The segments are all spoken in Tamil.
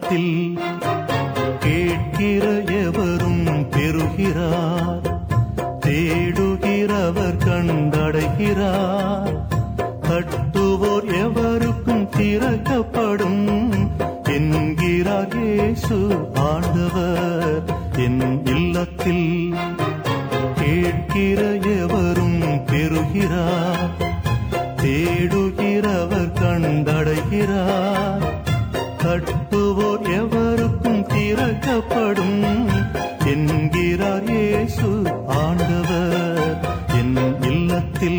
இல்லத்தில் கேட்கிற எவரும் பெறுகிறார் தேடுகிறவர் கண்டடைகிறார் தட்டுவோர் எவருக்கும் திறக்கப்படும் என்கிறார் இயேசு ஆண்டவர் என் இல்லத்தில் கேட்கிற எவரும் பெறுகிறார் தேடுகிறவர் கண்டடைகிறார் தட்டுவோர் எவருக்கும் திறக்கப்படும் என்கிறார் இயேசு ஆண்டவர் என் இல்லத்தில்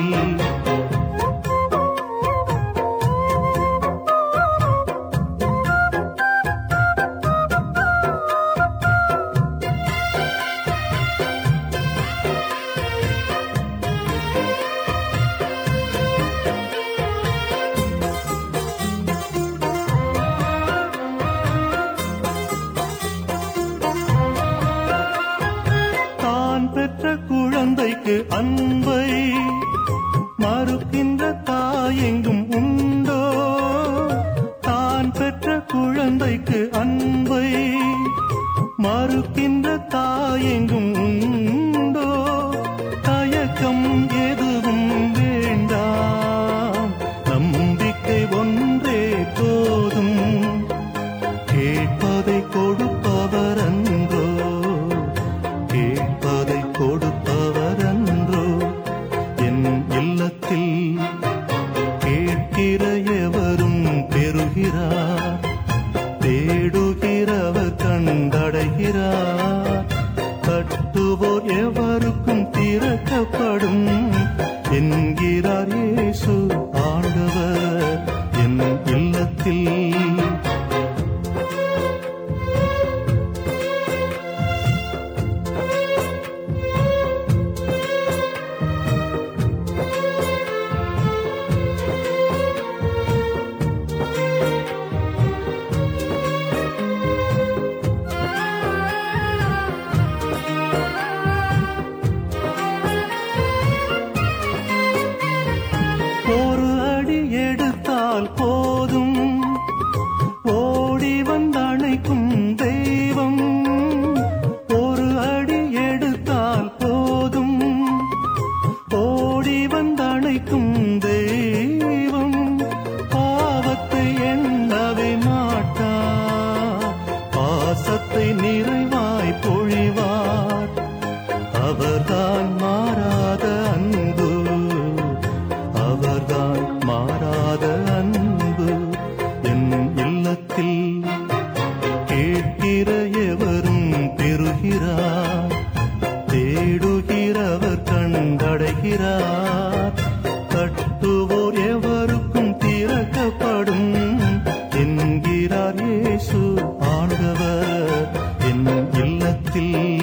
தான் பெற்ற குழந்தைக்கு அன்பை மறுக்கின்ற தாயெங்கும் உண்டோ தான் பெற்ற குழந்தைக்கு அன்பை மறுக்கின்ற தாயெங்கும் உண்டோ தயக்கம் எதுவும் வேண்டாம் நம்பிக்கை ஒன்றே போதும் கேட்பதை கொடுப்பவர் அன்றோ கேட்பதை கொடுப்பவர் அன்றோ என் இல்லத்தில் கேட்கிற எவரும் பெறுகிறார் தேடுகிறவர் கண்டடைகிறார் தட்டுவோர் எவருக்கும் திறக்கப்படும் என்கிறார் இயேசு ஆண்டவர் என் இல்லத்தில் ஒரு அடி எடுத்தால் போதும் ஓடி வந்தணைக்கும் தெய்வம் ஒரு அடி எடுத்தால் போதும் ஓடி வந்தணைக்கும் தெய்வம் பாவத்தை எண்ணவே மாட்டார் பாசத்தை நிறைவாய் பொழிவார் அவர்தான் மாறாத அன்பு அவர்தான் மாறாத அன்பு என் இல்லத்தில் கேட்கிற எவரும் பெறுகிறார் தேடுகிறவர் கண்டடைகிறார் தட்டுவோர் எவருக்கும் திறக்கப்படும் என்கிறார் இயேசு ஆண்டவர் என் இல்லத்தில்